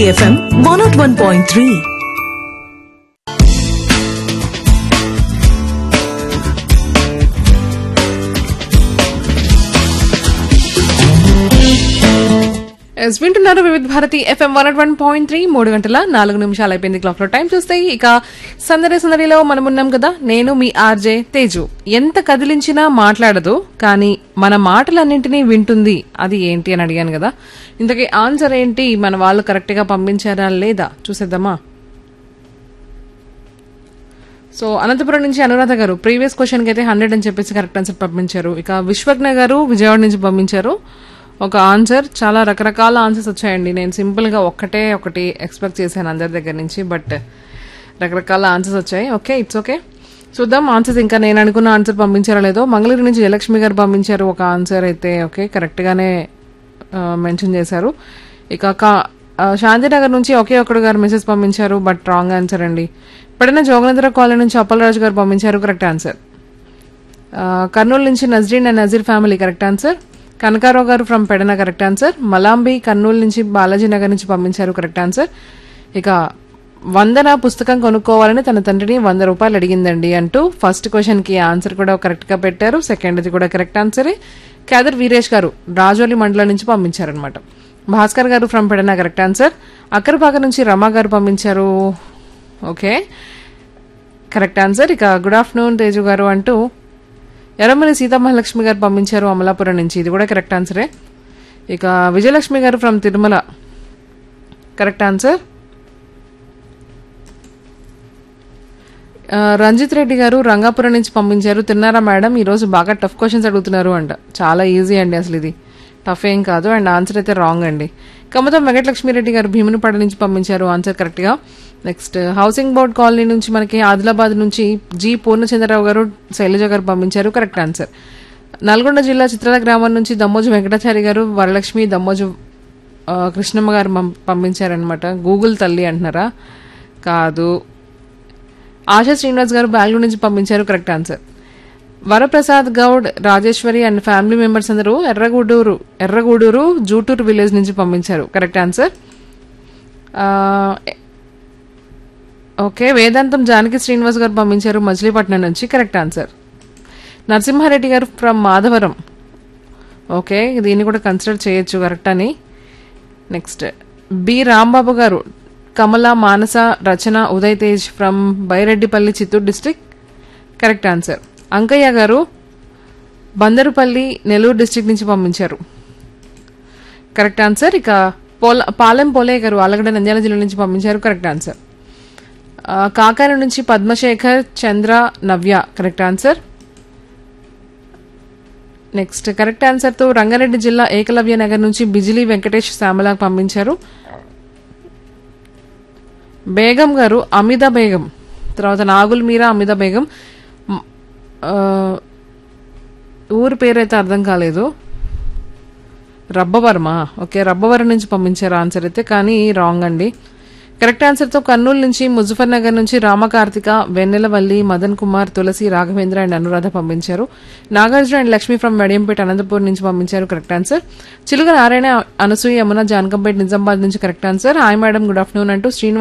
Bharati FM one not one point three yes వింటున్నారు Vividh Bharati FM one one point three మూడు గంటల నాలుగు నిమిషాలు అయిపోయింది క్లాక్ లో టైం చూస్తే ఇక సందడి సందడిలో మనం ఉన్నాం కదా నేను మీ ఆర్జే తేజు ఎంత కదిలించినా మాట్లాడదు కానీ మన మాటలన్నింటినీ వింటుంది అది ఏంటి అని అడిగాను కదా ఇంతకీ ఆన్సర్ ఏంటి మన వాళ్ళు కరెక్ట్ గా పంపించారా లేదా చూసేద్దామా సో అనంతపురం నుంచి అనురాధ గారు ప్రీవియస్ క్వశ్చన్ కి అయితే హండ్రెడ్ అని చెప్పేసి కరెక్ట్ ఆన్సర్ పంపించారు ఇక విశ్వజ్ఞ గారు విజయవాడ నుంచి పంపించారు ఒక ఆన్సర్ చాలా రకరకాల ఆన్సర్స్ వచ్చాయండి నేను సింపుల్ గా ఒక్కటే ఒకటి ఎక్స్పెక్ట్ చేశాను అందరి దగ్గర నుంచి బట్ రకరకాల ఆన్సర్స్ వచ్చాయి ఓకే ఇట్స్ ఓకే చూద్దాం ఆన్సర్స్ ఇంకా నేను అనుకున్న ఆన్సర్ పంపించారో లేదో మంగళగిరి నుంచి జయలక్ష్మి గారు పంపించారు ఒక ఆన్సర్ అయితే ఓకే కరెక్ట్ గానే మెన్షన్ చేశారు ఇక కా- ఆ, శాంతినగర్ నుంచి ఒకే ఒక్కడు గారు మెసేజ్ పంపించారు బట్ రాంగ్ ఆన్సర్ అండి ఇప్పుడైనా జోగనేంద్ర కాలనీ నుంచి అప్పలరాజు గారు పంపించారు కరెక్ట్ ఆన్సర్ ఆ, కర్నూలు నుంచి Nazreen and Nazeer family correct answer Kanakarao garu from Pedana correct answer Malambi Kurnool నుంచి బాలాజీ నగర్ నుంచి పంపించారు కరెక్ట్ ఆన్సర్ ఇక వందన పుస్తకం కొనుక్కోవాలని తన తండ్రిని వంద రూపాయలు అడిగిందండి అంటూ ఫస్ట్ క్వశ్చన్ కి ఆన్సర్ కూడా కరెక్ట్ గా పెట్టారు సెకండ్ ది కూడా కరెక్ట్ ఆన్సరే కేదర్ వీరేష్ గారు రాజోలి మండలం నుంచి పంపించారనమాట Bhaskar garu from Pedana correct answer Akkarapaka నుంచి రమా గారు పంపించారు ఓకే కరెక్ట్ ఆన్సర్ ఇక గుడ్ ఆఫ్టర్నూన్ తేజు గారు అంటూ ఎర్రమల్లి సీతామహాలక్ష్మి గారు పంపించారు అమలాపురం నుంచి ఇది కూడా కరెక్ట్ ఆన్సరే ఇక విజయలక్ష్మి గారు ఫ్రమ్ తిరుమల కరెక్ట్ ఆన్సర్ ఆ, రంజిత్ రెడ్డి గారు రంగాపురం నుంచి పంపించారు తిన్నారా మేడం ఈ రోజు బాగా టఫ్ క్వశ్చన్స్ అడుగుతున్నారు అంట చాలా ఈజీ అండి అసలు ఇది టఫ్ ఏం కాదు అండ్ ఆన్సర్ అయితే రాంగ్ అండి కమతం వెంకటలక్ష్మిరెడ్డి గారు భీమునిపాడు నుంచి పంపించారు ఆన్సర్ కరెక్ట్ గా నెక్స్ట్ హౌసింగ్ బోర్డ్ కాలనీ నుంచి మనకి ఆదిలాబాద్ నుంచి జి పూర్ణచంద్రరావు గారు శైలజ గారు పంపించారు కరెక్ట్ ఆన్సర్ నల్గొండ జిల్లా చిత్రాల గ్రామం నుంచి దమ్మోజు వెంకటాచారి గారు వరలక్ష్మి దమ్మోజు ఆ, కృష్ణమ్మ గారు పం- పంపించారనమాట గూగుల్ తల్లి అంటున్నారా కాదు ఆశా శ్రీనివాస్ గారు బెంగళూరు నుంచి పంపించారు correct answer Varaprasad Goud Rajeshwari and family members అందరూ ఎర్రగూడూరు ఎర్రగూడూరు జూటూరు విలేజ్ నుంచి పంపించారు కరెక్ట్ ఆన్సర్ ఆ, ఓకే వేదాంతం జానకి శ్రీనివాస్ గారు పంపించారు మచిలీపట్నం నుంచి కరెక్ట్ ఆన్సర్ నరసింహారెడ్డి గారు ఫ్రమ్ మాధవరం ఓకే దీన్ని కూడా కన్సిడర్ చేయొచ్చు కరెక్ట్ అని next B Rambabu garu Kamala Manasa Rachana Uday Tej from Byreddipalli Chittoor district correct answer Ankaiah garu Bandarupalli Nellore district నుంచి పంపించారు కరెక్ట్ ఆన్సర్ ఇక పోల పాలెం పోలయ్య గారు ఆలగడ్డ నంద్యాల జిల్లా నుంచి పంపించారు కరెక్ట్ ఆన్సర్ ఆ, కాకాని నుంచి Padmashekar Chandra Navya correct answer next correct answer తో రంగారెడ్డి జిల్లా ఏకలవ్య నగర్ నుంచి బిజిలీ వెంకటేష్ శ్యామలా పంపించారు బేగం గారు అమిత బేగం తర్వాత నాగుల్ మీరా అమిత బేగం మ్, ఆ, ఊరి పేరైతే అర్థం కాలేదు రబ్బవర్మ ఓకే రబ్బవరం నుంచి పంపించారు ఆన్సర్ అయితే కానీ రాంగ్ అండి కరెక్ట్ ఆన్సర్తో కర్నూలు నుంచి ముజఫర్ నగర్ నుంచి రామకార్తిక వెన్నెలవల్లి మదన్ కుమార్ తులసి రాఘవేంద్ర అండ్ అనురాధ పంపించారు నాగార్జున అండ్ లక్ష్మి ఫ్రమ్ మెడియంపేట అనంతపూర్ నుంచి పంపించారు కరెక్ట్ ఆన్సర్ చిలుక నారాయణ అనసూయ యమున జానకంపేట నిజామాబాద్ నుంచి correct answer hi madam good afternoon అంటూ శ్రీనివాస్